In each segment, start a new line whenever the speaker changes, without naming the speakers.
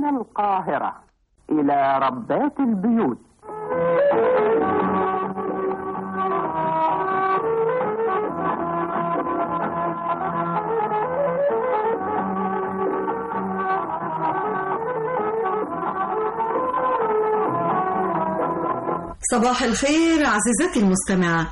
من القاهرة إلى ربات البيوت
صباح الخير عزيزتي المستمعة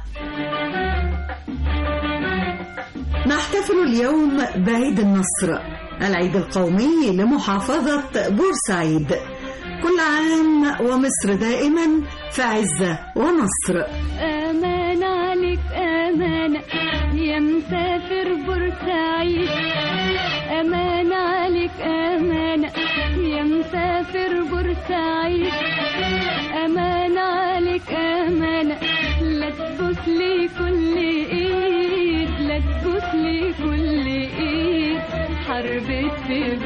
نحتفل اليوم بعيد النصر العيد القومي لمحافظة بورسعيد كل عام ومصر دائما في عزة ونصر
أمان عليك أمانة يا مسافر بورسعيد أمان عليك أمانة يا مسافر بورسعيد أمان عليك أمانة لا تبوس لي كل إيد لا تبوس لي كل إيد حربت في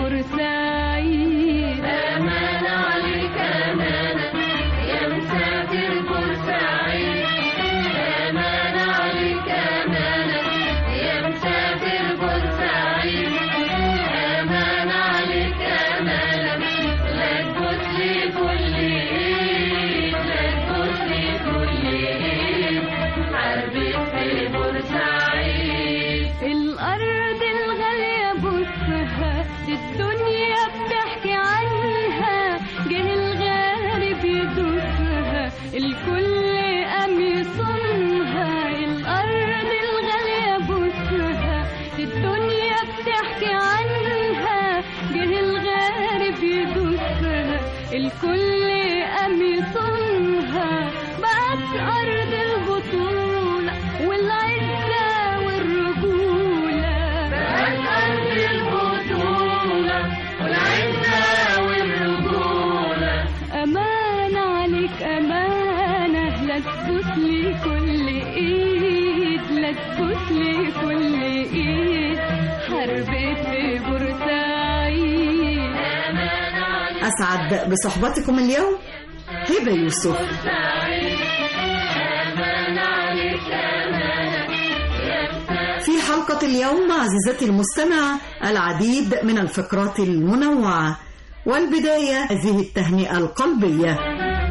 بورسعيد أمان عليك أمانة يا مسافر بورسعيد أمان عليك أمانة يا مسافر بورسعيد أمان عليك أمانة لا تبوس لي كل إيد لا تبوس لي كل إيد حربت في بورسعيد الأرض الغالية بصها الدنيا بتحكي عنها جه الغارب يدوسها الكل قام يصونها الأرض الغالية بصها الدنيا بتحكي عنها جه الغارب يدوسها الكل قام يصونها بقت أرض البطولة والعزة والرجولة بقت أرض البطولة والعزة والرجولة أمان عليك أمانة لا تبوس لي كل إيد لا تبوس لي كل إيد حربت في بورسعيد أمان عليك
أسعد بصحبتكم اليوم هبة يوسف
بورسعيد أمان عليك أمانة يا مسافر
في حلقة اليوم عزيزتي المستمعة العديد من الفقرات المنوعة والبداية هذه التهنئة القلبية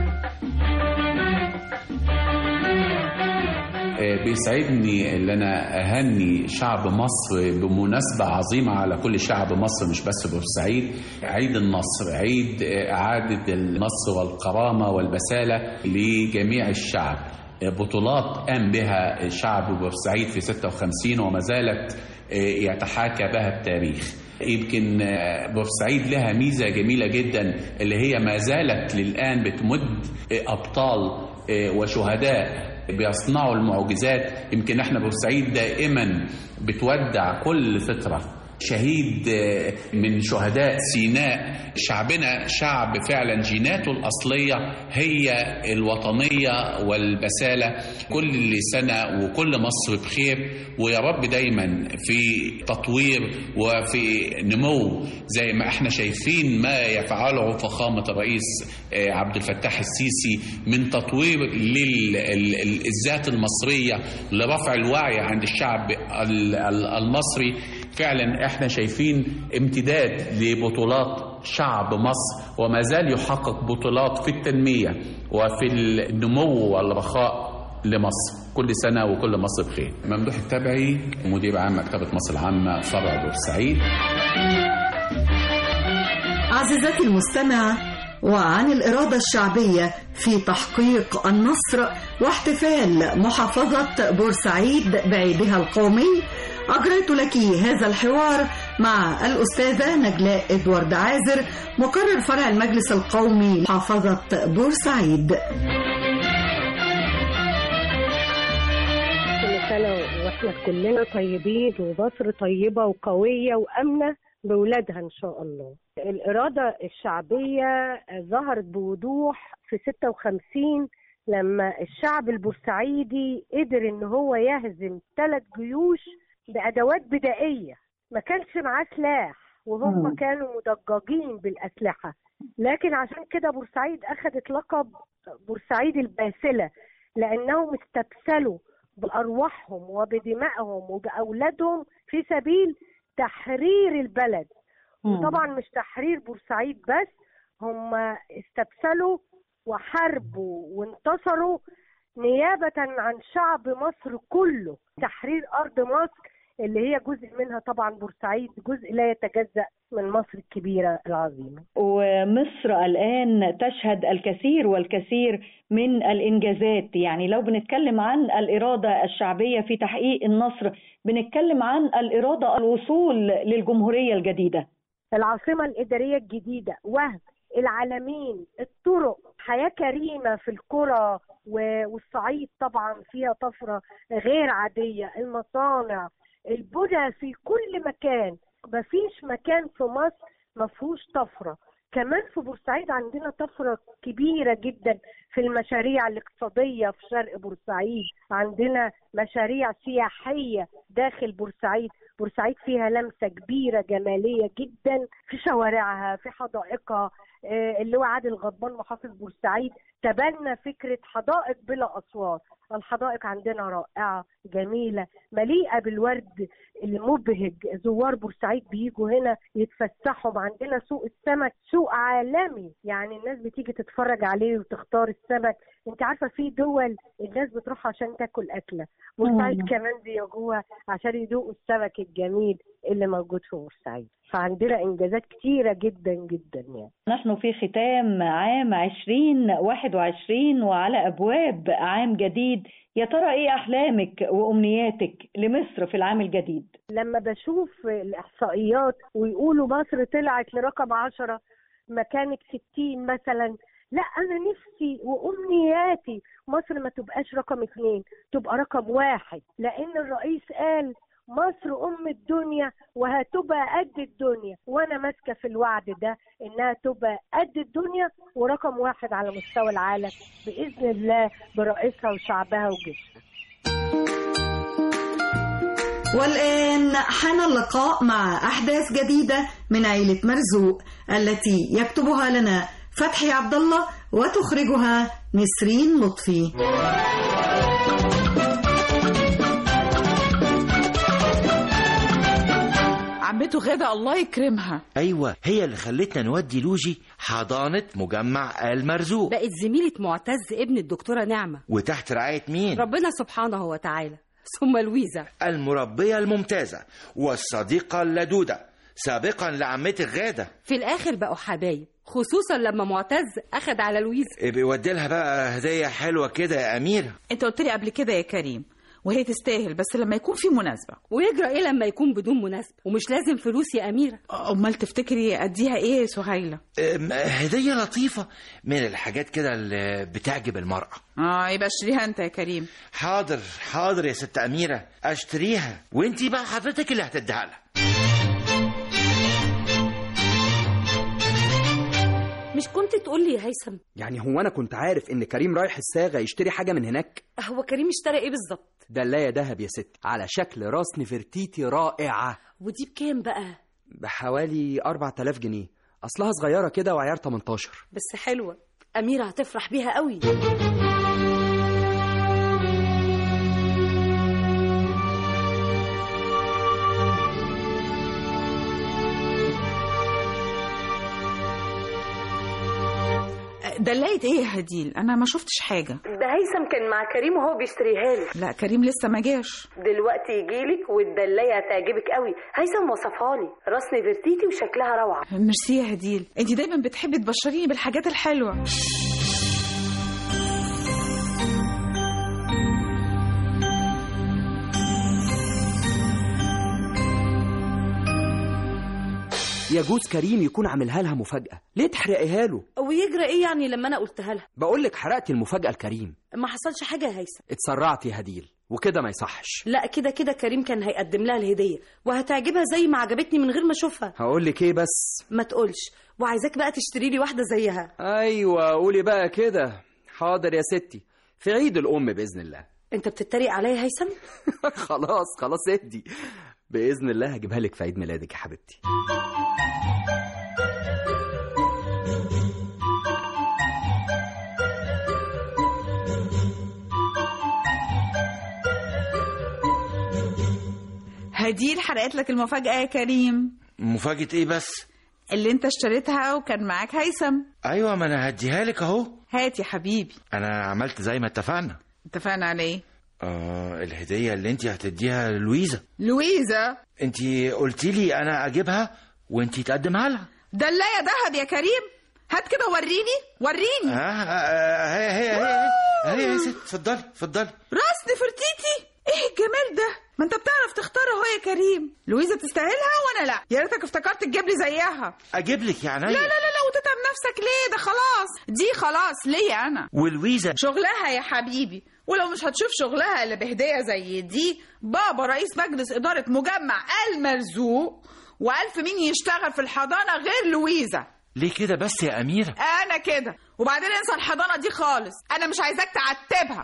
آه، بيسعدني ان انا اهني شعب مصر بمناسبه عظيمه على كل شعب مصر مش بس بورسعيد عيد النصر عيد آه، اعاده النصر والكرامه والبساله لجميع الشعب آه، بطولات قام بها شعب بورسعيد في 56 وما زالت آه، يتحاكى بها التاريخ يمكن آه، بورسعيد لها ميزه جميله جدا اللي هي ما زالت للان بتمد آه، ابطال آه، وشهداء بيصنعوا المعجزات يمكن احنا بورسعيد دائما بتودع كل فترة شهيد آه، من شهداء سيناء شعبنا شعب فعلا جيناته الأصلية هي الوطنية والبسالة كل سنة وكل مصر بخير ويا رب دايما في تطوير وفي نمو زي ما احنا شايفين ما يفعله فخامة الرئيس آه، عبد الفتاح السيسي من تطوير للذات المصرية لرفع الوعي عند الشعب ال- ال- المصري فعلا احنا شايفين امتداد لبطولات شعب مصر وما زال يحقق بطولات في التنمية وفي النمو والرخاء لمصر كل سنة وكل مصر بخير ممدوح التبعي مدير عام مكتبة مصر العامة فرع بورسعيد
عزيزتي المستمعة وعن الإرادة الشعبية في تحقيق النصر واحتفال محافظة بورسعيد بعيدها القومي أجريت لك هذا الحوار مع الأستاذة نجلاء إدوارد عازر مقرر فرع المجلس القومي محافظة بورسعيد
كل سنة واحنا كلنا طيبين ومصر طيبة وقوية وأمنة بولادها إن شاء الله الإرادة الشعبية ظهرت بوضوح في 56 لما الشعب البورسعيدي قدر إن هو يهزم ثلاث جيوش بأدوات بدائية ما كانش معاه سلاح وهم كانوا مدججين بالأسلحة لكن عشان كده بورسعيد أخذت لقب بورسعيد الباسلة لأنهم استبسلوا بأرواحهم وبدمائهم وبأولادهم في سبيل تحرير البلد وطبعا مش تحرير بورسعيد بس هم استبسلوا وحاربوا وانتصروا نيابة عن شعب مصر كله تحرير أرض مصر اللي هي جزء منها طبعا بورسعيد جزء لا يتجزأ من مصر الكبيرة العظيمة
ومصر الآن تشهد الكثير والكثير من الإنجازات يعني لو بنتكلم عن الإرادة الشعبية في تحقيق النصر بنتكلم عن الإرادة الوصول للجمهورية الجديدة
العاصمة الإدارية الجديدة وهم العالمين الطرق حياة كريمة في القرى و- والصعيد طبعا فيها طفرة غير عادية المصانع البنى في كل مكان مفيش مكان في مصر مفهوش طفرة كمان في بورسعيد عندنا طفرة كبيرة جدا في المشاريع الاقتصادية في شرق بورسعيد عندنا مشاريع سياحية داخل بورسعيد بورسعيد فيها لمسة كبيرة جمالية جدا في شوارعها في حدائقها آه، اللي هو عادل غضبان محافظ بورسعيد تبنى فكرة حدائق بلا أصوات الحدائق عندنا رائعة جميلة مليئة بالورد المبهج زوار بورسعيد بيجوا هنا يتفسحوا عندنا سوق السمك سوق عالمي يعني الناس بتيجي تتفرج عليه وتختار السمك انت عارفة في دول الناس بتروح عشان تاكل أكلة بورسعيد كمان بيجوها عشان يدوقوا السمك الجميل اللي موجود في بورسعيد فعندنا إنجازات كتيرة جدا جدا يعني
نحن في ختام عام 2021 وعلى أبواب عام جديد يا ترى إيه أحلامك وأمنياتك لمصر في العام الجديد؟
لما بشوف الإحصائيات ويقولوا مصر طلعت لرقم عشرة مكانك ستين مثلا لا أنا نفسي وأمنياتي مصر ما تبقاش رقم اتنين تبقى رقم واحد لأن الرئيس قال مصر أم الدنيا وهتبقى قد الدنيا وأنا ماسكة في الوعد ده إنها تبقى قد الدنيا ورقم واحد على مستوى العالم بإذن الله برئيسها وشعبها وجيشها
والآن حان اللقاء مع أحداث جديدة من عيلة مرزوق التي يكتبها لنا فتحي عبد الله وتخرجها نسرين لطفي
عمته غادة الله يكرمها
ايوه هي اللي خلتنا نودي لوجي حضانه مجمع ال مرزوق
بقت زميلة معتز ابن الدكتورة نعمة
وتحت رعايه مين
ربنا سبحانه وتعالى ثم لويزا
المربيه الممتازه والصديقه اللدوده سابقا لعمتي غاده
في الآخر بقوا حبايب خصوصا لما معتز أخد على لويزا
بيودي لها بقى هديه حلوه كده يا اميره
انت قلت لي قبل كده يا كريم وهي تستاهل بس لما يكون في مناسبة
ويجرى إيه لما يكون بدون مناسبة ومش لازم فلوس يا أميرة
امال تفتكري اديها ايه يا سهيلة
أم، هديه لطيفه من الحاجات كده اللي بتعجب المراه
اه يبقى اشتريها انت يا كريم
حاضر حاضر يا ست اميره اشتريها وانتي بقى حضرتك اللي هتديها لها
مش كنت تقول لي يا هيثم
يعني هو انا كنت عارف ان كريم رايح الصاغه يشتري حاجه من هناك
هو كريم اشترى إيه بالظبط
دلايه دهب يا ست على شكل راس نفرتيتي رائعه
ودي بكام بقى
بحوالي 4000 جنيه اصلها صغيره كده وعيار 18
بس حلوة أميرة هتفرح بيها قوي
دلقت ايه يا هديل انا ما شفتش حاجة
ده هيثم كان مع كريم وهو بيشتريها لي
لا كريم لسه ما جاش
دلوقتي يجيلك والدلايه هتعجبك قوي هيثم وصفها لي راس نفرتيتي وشكلها روعه
ميرسي يا هديل انت دايما بتحبي تبشريني بالحاجات الحلوة
يجوز كريم يكون عاملها لها مفاجاه ليه تحرقيها له
ويجرى إيه يعني لما أنا قلتها لها
بقول لك حرقتي المفاجاه لكريم
ما حصلش حاجة يا هيثم
اتسرعتي يا هديل وكده ما يصحش
لا كده كده كريم كان هيقدم لها الهدية وهتعجبها زي ما عجبتني من غير ما أشوفها
هقول لك ايه بس
ما تقولش وعايزاك بقى تشتري لي واحدة زيها
ايوه قولي بقى كده حاضر يا ستي في عيد الام باذن الله
أنت بتتريق عليا يا هيثم
خلاص خلاص اهدي باذن الله هجيبها لك في عيد ميلادك يا حبيبتي
هديل حرقت لك المفاجأة يا كريم
مفاجاه ايه بس
اللي انت اشتريتها وكان معاك هيثم
ايوه ما انا هديها لك اهو
هات يا حبيبي
انا عملت زي ما اتفقنا
اتفقنا على ايه
آه الهديه اللي انت هتديها للويزا
لويزا
انت قلتي لي انا اجيبها وانت تقدمها لها
دلاية دهب يا كريم هات كده وريني وريني
اه آه، هي هي هي هي يا ست اتفضلي اتفضلي
راس نفرتيتي ايه الجمال ده ما انت بتعرف تختار اهو يا كريم لويزا تستاهلها وانا لا يا ريتك افتكرت تجيب لي زيها
اجيب لك يعني
لا لا لا لا وتتعب نفسك ليه ده خلاص دي خلاص ليا انا
والويزا
شغلها يا حبيبي ولو مش هتشوف شغلها الا بهديه زي دي بابا رئيس مجلس اداره مجمع المرزوق والف مين يشتغل في الحضانه غير لويزا
ليه كده بس يا اميره
انا كده وبعدين انسى الحضانه دي خالص انا مش عايزاك تعتبها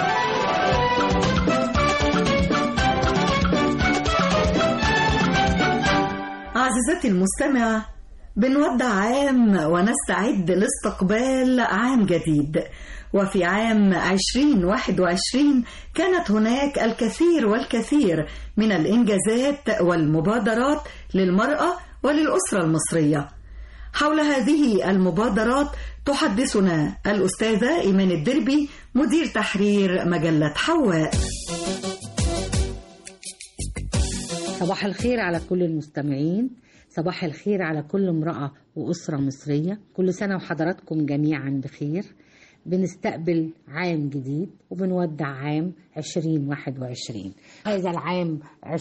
عزيزتي المستمعة بنودع عام ونستعد لاستقبال عام جديد وفي عام 2021 كانت هناك الكثير والكثير من الإنجازات والمبادرات للمرأة وللأسرة المصرية حول هذه المبادرات تحدثنا الأستاذة إيمان الدربي مدير تحرير مجلة حواء
صباح الخير على كل المستمعين صباح الخير على كل امرأة وأسرة مصرية كل سنة وحضراتكم جميعا بخير بنستقبل عام جديد وبنودع عام 2021 هذا العام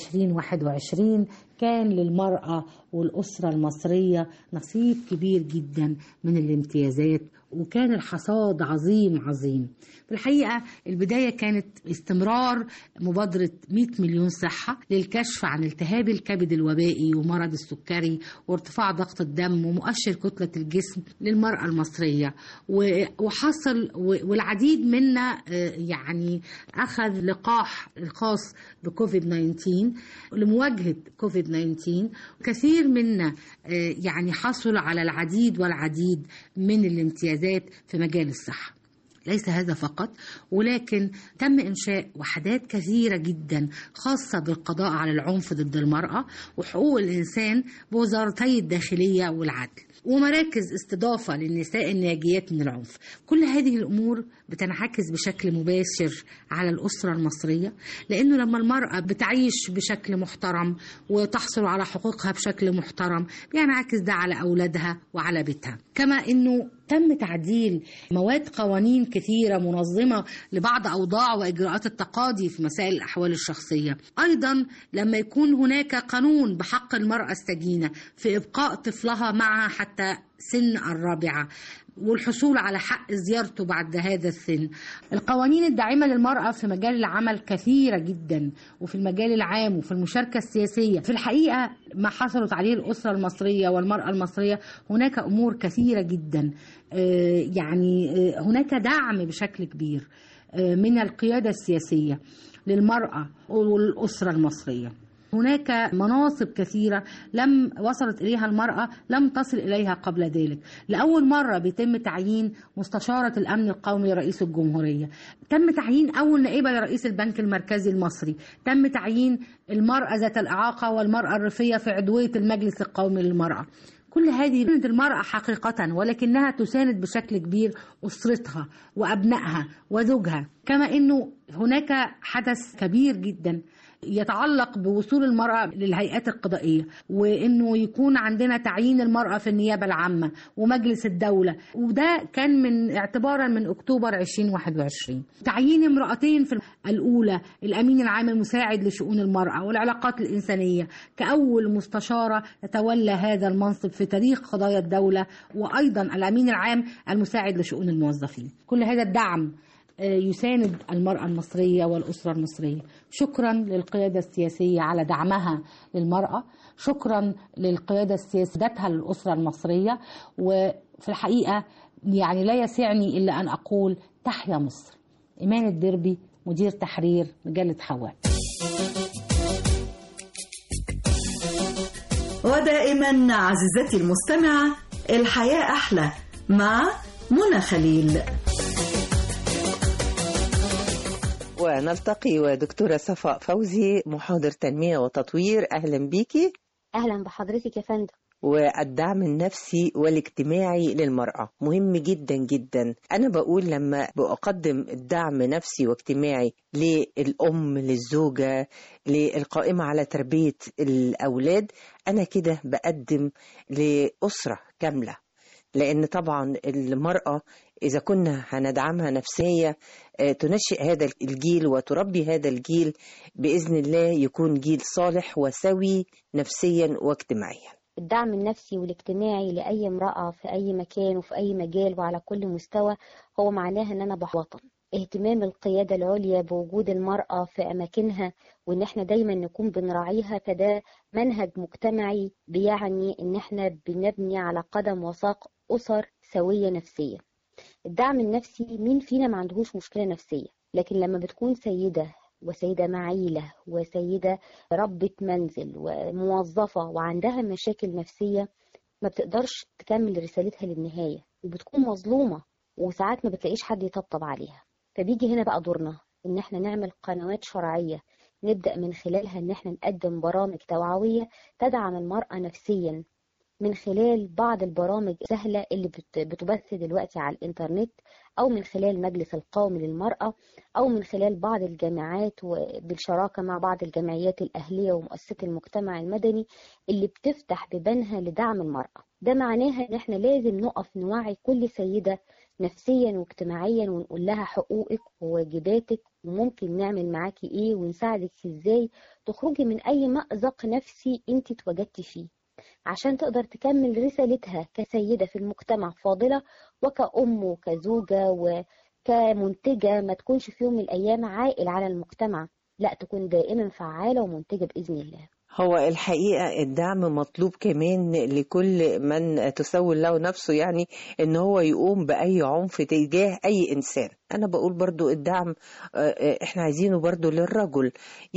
2021 كان للمرأة والأسرة المصرية نصيب كبير جدا من الامتيازات وكان الحصاد عظيم عظيم في الحقيقة البداية كانت استمرار مبادرة 100 مليون صحة للكشف عن التهاب الكبد الوبائي ومرض السكري وارتفاع ضغط الدم ومؤشر كتلة الجسم للمرأة المصرية و- وحصل و- والعديد منا آه، يعني أخذ لقاح الخاص بكوفيد 19 لمواجهة كوفيد 19 كثير منا آه، يعني حصل على العديد والعديد من الامتيازات في مجال الصحة ليس هذا فقط ولكن تم إنشاء وحدات كثيرة جدا خاصة بالقضاء على العنف ضد المرأة وحقوق الإنسان بوزارتي الداخلية والعدل ومراكز استضافة للنساء الناجيات من العنف كل هذه الأمور بتنعكس بشكل مباشر على الأسرة المصرية لأنه لما المرأة بتعيش بشكل محترم وتحصل على حقوقها بشكل محترم بينعكس ده على أولادها وعلى بيتها كما أنه تم تعديل مواد قوانين كثيرة منظمة لبعض أوضاع وإجراءات التقاضي في مسائل الأحوال الشخصية أيضا لما يكون هناك قانون بحق المرأة السجينة في إبقاء طفلها معها حتى سن الرابعة والحصول على حق زيارته بعد هذا السن القوانين الداعمة للمرأة في مجال العمل كثيرة جدا وفي المجال العام وفي المشاركة السياسية في الحقيقة ما حصلت عليه الأسرة المصرية والمرأة المصرية هناك أمور كثيرة جدا آه، يعني آه، هناك دعم بشكل كبير آه، من القيادة السياسية للمرأة والأسرة المصرية هناك مناصب كثيرة لم وصلت إليها المرأة لم تصل إليها قبل ذلك لأول مرة بيتم تعيين مستشارة الأمن القومي لرئيس الجمهورية تم تعيين أول نائبة لرئيس البنك المركزي المصري تم تعيين المرأة ذات الإعاقة والمرأة الريفية في عضوية المجلس القومي للمرأة كل هذه كانت المرأة حقيقة ولكنها تساند بشكل كبير أسرتها وأبنائها وزوجها كما أنه هناك حدث كبير جدا يتعلق بوصول المرأة للهيئات القضائية وإنه يكون عندنا تعيين المرأة في النيابة العامة ومجلس الدولة وده كان من اعتبارا من أكتوبر 2021 تعيين امرأتين في الأولى الأمين العام المساعد لشؤون المرأة والعلاقات الإنسانية كأول مستشارة تتولى هذا المنصب في تاريخ قضايا الدولة وأيضا الأمين العام المساعد لشؤون الموظفين كل هذا الدعم يساند المرأة المصرية والأسرة المصرية شكرا للقيادة السياسية على دعمها للمرأة شكرا للقيادة السياسية ذاتها للأسرة المصرية وفي الحقيقة يعني لا يسعني إلا أن أقول تحيا مصر إيمان الدربي مدير تحرير مجلة حواء
ودائما عزيزتي المستمعة الحياة أحلى مع منى خليل
ونلتقي ودكتورة صفاء فوزي محاضر تنمية وتطوير أهلا بيكي
أهلا بحضرتك يا فندم
والدعم النفسي والاجتماعي للمرأة مهم جدا جدا أنا بقول لما بقدم الدعم نفسي واجتماعي للأم للزوجة للقائمة على تربية الأولاد أنا كده بقدم لأسرة كاملة لأن طبعا المرأة إذا كنا هندعمها نفسية آه، تنشئ هذا الجيل وتربي هذا الجيل بإذن الله يكون جيل صالح وسوي نفسيا واجتماعيا
الدعم النفسي والاجتماعي لأي امرأة في أي مكان وفي أي مجال وعلى كل مستوى هو معناها إن أنا بوطن اهتمام القيادة العليا بوجود المرأة في أماكنها وإن احنا دايما نكون بنراعيها فده منهج مجتمعي بيعني إن احنا بنبني على قدم وساق أسر سوية نفسيا الدعم النفسي مين فينا ما عندهوش مشكلة نفسية لكن لما بتكون سيدة وسيدة معيلة وسيدة ربة منزل وموظفة وعندها مشاكل نفسية ما بتقدرش تكمل رسالتها للنهاية وبتكون مظلومة وساعات ما بتلاقيش حد يطبطب عليها فبيجي هنا بقى دورنا ان احنا نعمل قنوات شرعية نبدأ من خلالها ان احنا نقدم برامج توعوية تدعم المرأة نفسيا من خلال بعض البرامج سهلة اللي بت- بتبث دلوقتي على الإنترنت أو من خلال مجلس القومي للمرأة أو من خلال بعض الجامعات وبالشراكة مع بعض الجمعيات الأهلية ومؤسسات المجتمع المدني اللي بتفتح بيبانها لدعم المرأة ده معناها إن إحنا لازم نقف نوعي كل سيدة نفسيا واجتماعيا ونقول لها حقوقك وواجباتك وممكن نعمل معاكي ايه ونساعدك ازاي تخرجي من اي مأزق نفسي انت اتوجدتي فيه عشان تقدر تكمل رسالتها كسيدة في المجتمع فاضلة وكأم وكزوجة وكمنتجة ما تكونش في يوم من الأيام عائل على المجتمع لا تكون دائما فعالة ومنتجة بإذن الله
هو الحقيقة الدعم مطلوب كمان لكل من تسول له نفسه يعني ان هو يقوم بأي عنف تجاه أي إنسان أنا بقول برضو الدعم آه، آه، احنا عايزينه برضو للرجل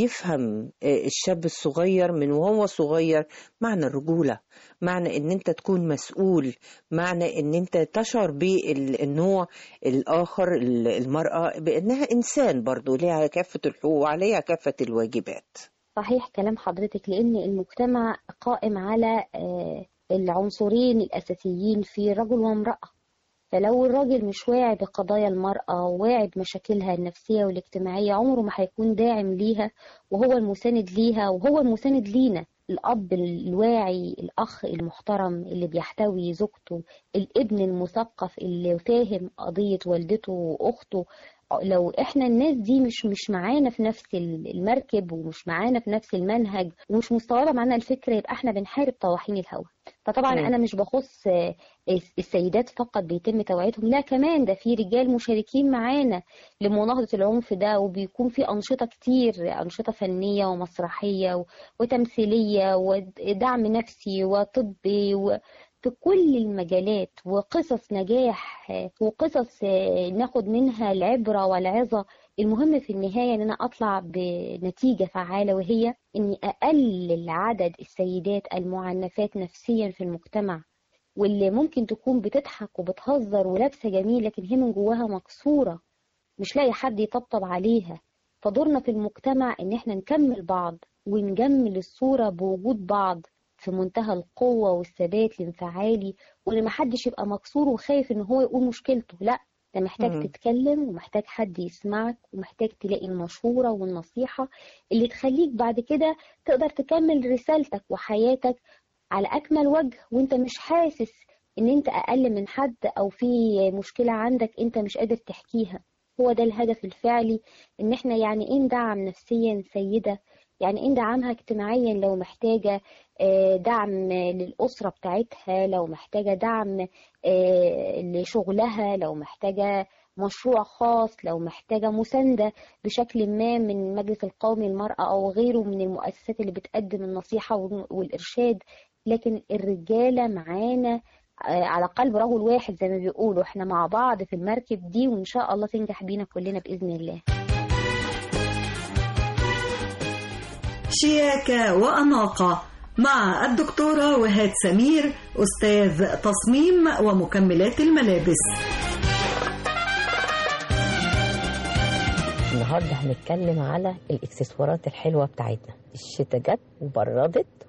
يفهم آه، الشاب الصغير من وهو صغير معنى الرجولة معنى ان انت تكون مسؤول معنى ان انت تشعر بالنوع الآخر ال- المرأة بأنها إنسان برضو لها كافة الحقوق وعليها كافة الواجبات
صحيح كلام حضرتك لأن المجتمع قائم على آه، العنصرين الأساسيين في رجل وامرأة فلو الراجل مش واعي بقضايا المرأة وواعي بمشاكلها النفسية والاجتماعية عمره ما هيكون داعم ليها وهو المساند ليها وهو المساند لينا الأب الواعي الأخ المحترم اللي بيحتوي زوجته الابن المثقف اللي فاهم قضية والدته وأخته لو احنا الناس دي مش مش معانا في نفس المركب ومش معانا في نفس المنهج ومش مستوعبه معانا الفكره يبقى احنا بنحارب طواحين الهوى فطبعا
مم.
انا مش بخص آه، السيدات فقط بيتم توعيتهم لا كمان ده في رجال مشاركين معانا لمناهضه العنف ده وبيكون في انشطه كتير انشطه فنيه ومسرحيه و- وتمثيليه ودعم نفسي وطبي و في كل المجالات وقصص نجاح آه، وقصص آه، ناخد منها العبرة والعظة المهم في النهاية ان انا اطلع بنتيجة فعالة وهي اني اقلل عدد السيدات المعنفات نفسيا في المجتمع واللي ممكن تكون بتضحك وبتهزر ولابسة جميل لكن هي من جواها مكسورة مش لاقي حد يطبطب عليها فدورنا في المجتمع ان احنا نكمل بعض ونجمل الصورة بوجود بعض في منتهى القوة والثبات الانفعالي وان محدش يبقى مكسور وخايف ان هو يقول مشكلته لا ده محتاج
مم.
تتكلم ومحتاج حد يسمعك ومحتاج تلاقي المشورة والنصيحة اللي تخليك بعد كده تقدر تكمل رسالتك وحياتك على أكمل وجه وانت مش حاسس ان انت اقل من حد او في مشكلة عندك انت مش قادر تحكيها هو ده الهدف الفعلي ان احنا يعني ايه ندعم نفسيا سيدة يعني ايه ندعمها اجتماعيا لو محتاجة آه، دعم للأسرة بتاعتها لو محتاجة دعم آه، لشغلها لو محتاجة مشروع خاص لو محتاجة مساندة بشكل ما من مجلس القومي للمرأة أو غيره من المؤسسات اللي بتقدم النصيحة والإرشاد لكن الرجالة معانا آه، على قلب رجل واحد زي ما بيقولوا احنا مع بعض في المركب دي وإن شاء الله تنجح بينا كلنا بإذن الله
شياكة وأناقة مع الدكتورة وهاد سمير أستاذ تصميم ومكملات الملابس
النهارده هنتكلم على الاكسسوارات الحلوه بتاعتنا الشتا جت وبردت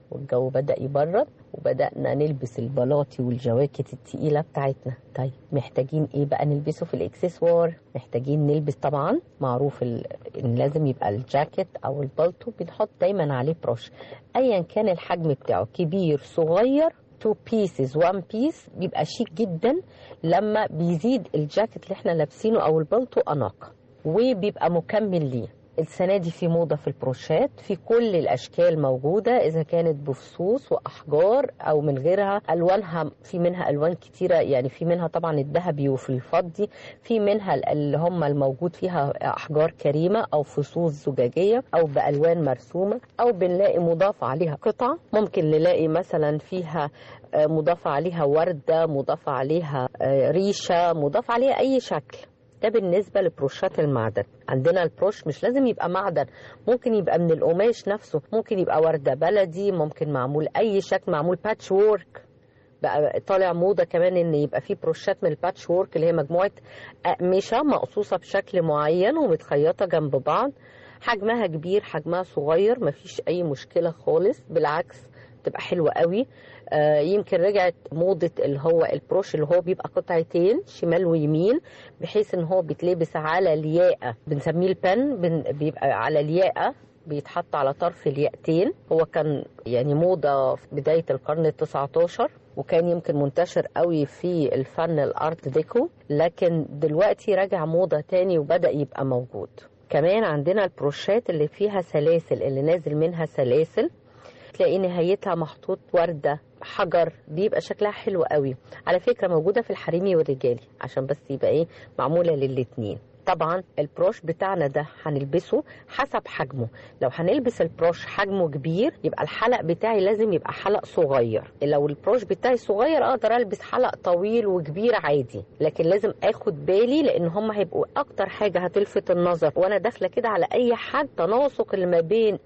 والجو بدأ يبرد وبدأنا نلبس البلاطي والجواكت التقيلة بتاعتنا طيب محتاجين ايه بقى نلبسه في الاكسسوار محتاجين نلبس طبعا معروف ال... ان لازم يبقى الجاكيت او البلطو بنحط دايما عليه بروش ايا كان الحجم بتاعه كبير صغير تو بيسز وان بيس بيبقى شيك جدا لما بيزيد الجاكيت اللي احنا لابسينه او البلطو اناقه وبيبقى مكمل ليه السنة دي في موضة في البروشات في كل الأشكال موجودة إذا كانت بفصوص وأحجار أو من غيرها ألوانها في منها ألوان كتيرة يعني في منها طبعا الذهبي وفي الفضي في منها اللي هم الموجود فيها أحجار كريمة أو فصوص زجاجية أو بألوان مرسومة أو بنلاقي مضاف عليها قطع ممكن نلاقي مثلا فيها مضاف عليها وردة مضاف عليها ريشة مضاف عليها أي شكل ده بالنسبة لبروشات المعدن عندنا البروش مش لازم يبقى معدن ممكن يبقى من القماش نفسه ممكن يبقى وردة بلدي ممكن معمول أي شكل معمول باتش وورك بقى طالع موضة كمان ان يبقى في بروشات من الباتش وورك اللي هي مجموعة أقمشة مقصوصة بشكل معين ومتخيطة جنب بعض حجمها كبير حجمها صغير مفيش أي مشكلة خالص بالعكس تبقى حلوة قوي آه يمكن رجعت موضة اللي هو البروش اللي هو بيبقى قطعتين شمال ويمين بحيث ان هو بيتلبس على الياقة بنسميه البن بن بيبقى على الياقة بيتحط على طرف الياقتين هو كان يعني موضة في بداية القرن التسعة عشر وكان يمكن منتشر قوي في الفن الارت ديكو لكن دلوقتي رجع موضة تاني وبدأ يبقى موجود كمان عندنا البروشات اللي فيها سلاسل اللي نازل منها سلاسل تلاقي نهايتها محطوط وردة حجر بيبقى شكلها حلو قوي على فكرة موجودة في الحريمي والرجالي عشان بس يبقى ايه معمولة للاتنين طبعا البروش بتاعنا ده هنلبسه حسب حجمه لو هنلبس البروش حجمه كبير يبقى الحلق بتاعي لازم يبقى حلق صغير لو البروش بتاعي صغير اقدر البس حلق طويل وكبير عادي لكن لازم اخد بالي لان هم هيبقوا اكتر حاجه هتلفت النظر وانا داخله كده على اي حد تناسق اللي ما بين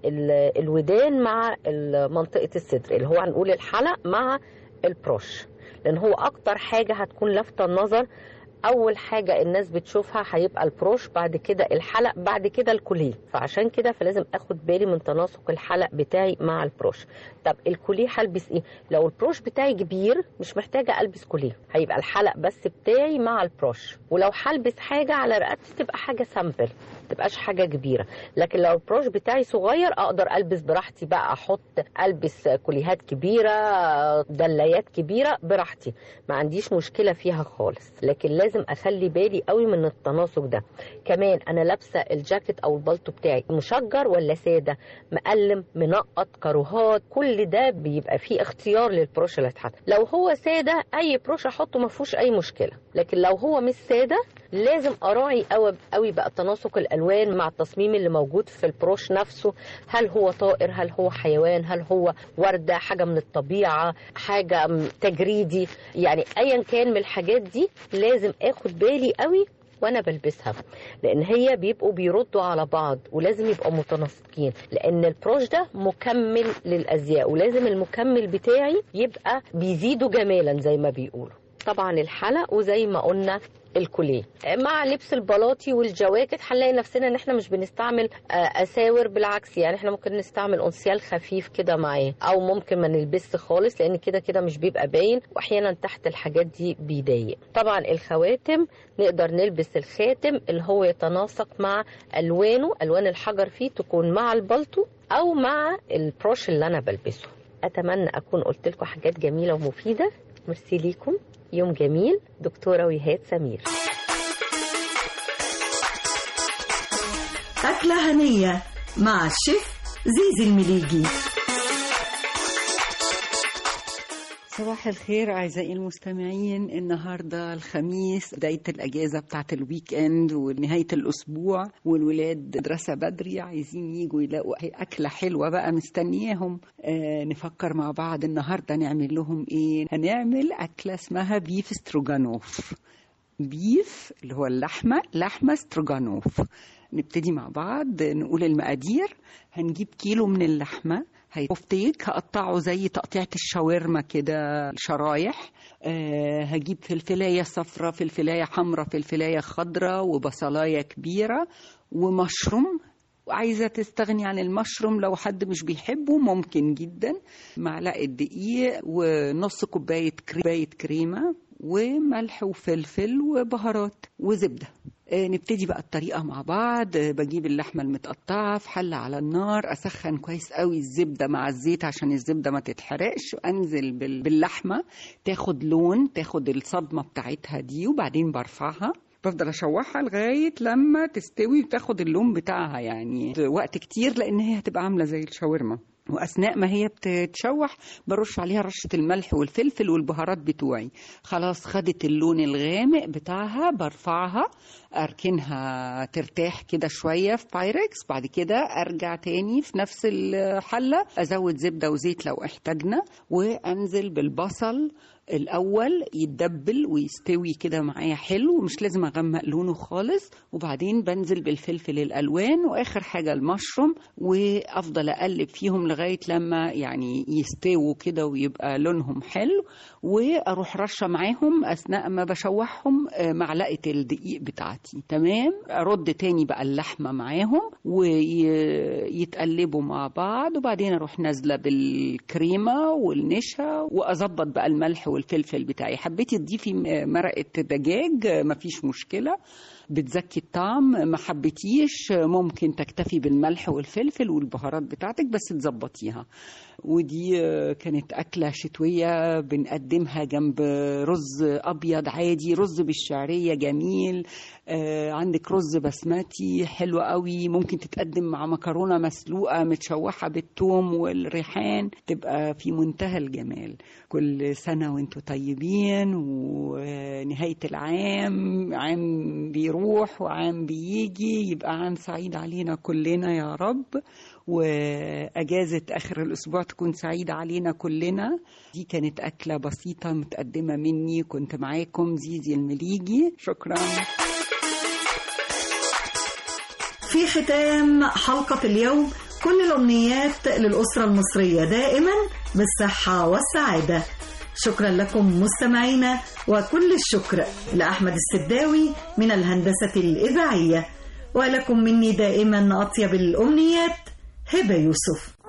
الودان مع منطقه الصدر اللي هو هنقول الحلق مع البروش لان هو اكتر حاجه هتكون لافته النظر اول حاجه الناس بتشوفها هيبقى البروش بعد كده الحلق بعد كده الكوليه فعشان كده فلازم اخد بالي من تناسق الحلق بتاعي مع البروش طب الكوليه هلبس ايه لو البروش بتاعي كبير مش محتاجه البس كوليه هيبقى الحلق بس بتاعي مع البروش ولو هلبس حاجه على رقبتي تبقى حاجه سامبل تبقاش حاجه كبيره لكن لو البروش بتاعي صغير اقدر البس براحتي بقى احط البس كوليهات كبيره دلايات كبيره براحتي ما عنديش مشكله فيها خالص لكن لازم اخلي بالي قوي من التناسق ده كمان انا لابسه الجاكيت او البلطو بتاعي مشجر ولا ساده مقلم منقط كروهات كل ده بيبقى فيه اختيار للبروش اللي هتحط لو هو ساده اي بروش احطه ما فيهوش اي مشكله لكن لو هو مش ساده لازم اراعي قوي قوي بقى تناسق الالوان مع التصميم اللي موجود في البروش نفسه هل هو طائر هل هو حيوان هل هو ورده حاجه من الطبيعه حاجه تجريدي يعني ايا كان من الحاجات دي لازم اخد بالي قوي وانا بلبسها لان هي بيبقوا بيردوا على بعض ولازم يبقوا متناسقين لان البروش ده مكمل للازياء ولازم المكمل بتاعي يبقى بيزيدوا جمالا زي ما بيقولوا طبعا الحلق وزي ما قلنا الكوليه مع لبس البلاطي والجواكت هنلاقي نفسنا ان احنا مش بنستعمل اساور بالعكس يعني احنا ممكن نستعمل انسيال خفيف كده معاه او ممكن ما نلبسش خالص لان كده كده مش بيبقى باين واحيانا تحت الحاجات دي بيضايق طبعا الخواتم نقدر نلبس الخاتم اللي هو يتناسق مع الوانه الوان الحجر فيه تكون مع البلطو او مع البروش اللي انا بلبسه اتمنى اكون قلت لكم حاجات جميله ومفيده ميرسي ليكم يوم جميل دكتورة وهاد سمير
أكلة هنية مع الشيف زيزي المليجي
صباح الخير أعزائي المستمعين النهاردة الخميس بداية الأجازة بتاعت الويك إند ونهاية الأسبوع والولاد مدرسة بدري عايزين يجوا يلاقوا أكلة حلوة بقى مستنياهم آه نفكر مع بعض النهاردة نعمل لهم إيه هنعمل أكلة اسمها بيف ستروجانوف بيف اللي هو اللحمة لحمة ستروجانوف نبتدي مع بعض نقول المقادير هنجيب كيلو من اللحمة هيفتيك هقطعه زي تقطيعة الشاورما كده شرايح أه هجيب فلفلاية صفرة فلفلاية حمرة فلفلاية خضرة وبصلاية كبيرة ومشروم وعايزة تستغني عن المشروم لو حد مش بيحبه ممكن جدا معلقة دقيق ونص كوباية كوباية كريمة وملح وفلفل وبهارات وزبدة آه، نبتدي بقى الطريقة مع بعض آه، بجيب اللحمة المتقطعة في حلة على النار أسخن كويس قوي الزبدة مع الزيت عشان الزبدة ما تتحرقش وأنزل بال- باللحمة تاخد لون تاخد الصدمة بتاعتها دي وبعدين برفعها بفضل اشوحها لغايه لما تستوي وتاخد اللون بتاعها يعني وقت كتير لان هي هتبقى عامله زي الشاورما واثناء ما هي بتتشوح برش عليها رشه الملح والفلفل والبهارات بتوعي خلاص خدت اللون الغامق بتاعها برفعها اركنها ترتاح كده شويه في بايركس بعد كده ارجع تاني في نفس الحله ازود زبده وزيت لو احتاجنا وانزل بالبصل الاول يتدبل ويستوي كده معايا حلو مش لازم اغمق لونه خالص وبعدين بنزل بالفلفل الالوان واخر حاجه المشروم وافضل اقلب فيهم لغايه لما يعني يستووا كده ويبقى لونهم حلو واروح رشه معاهم اثناء ما بشوحهم آه، معلقه الدقيق بتاعتي تمام ارد تاني بقى اللحمه معاهم ويتقلبوا مع بعض وبعدين اروح نازله بالكريمه والنشا واظبط بقى الملح والفلفل بتاعي حبيتي تضيفي م- مرقه دجاج آه، مفيش مشكله بتزكي الطعم ما حبيتيش آه، ممكن تكتفي بالملح والفلفل والبهارات بتاعتك بس تظبطيها ودي آه، كانت أكلة شتوية بنقدمها جنب رز أبيض عادي رز بالشعرية جميل آه، عندك رز بسمتي حلو قوي ممكن تتقدم مع مكرونة مسلوقة متشوحة بالثوم والريحان تبقى في منتهى الجمال كل سنة وانتم طيبين ونهاية العام عام بيروح وعام بيجي يبقى عام سعيد علينا كلنا يا رب وأجازة آخر الأسبوع تكون سعيدة علينا كلنا دي كانت أكلة بسيطة متقدمة مني كنت معاكم زيزي المليجي شكرا
في ختام حلقة اليوم كل الأمنيات للأسرة المصرية دائما بالصحة والسعادة شكرا لكم مستمعينا وكل الشكر لأحمد السداوي من الهندسة الإذاعية ولكم مني دائما أطيب الأمنيات هبة يوسف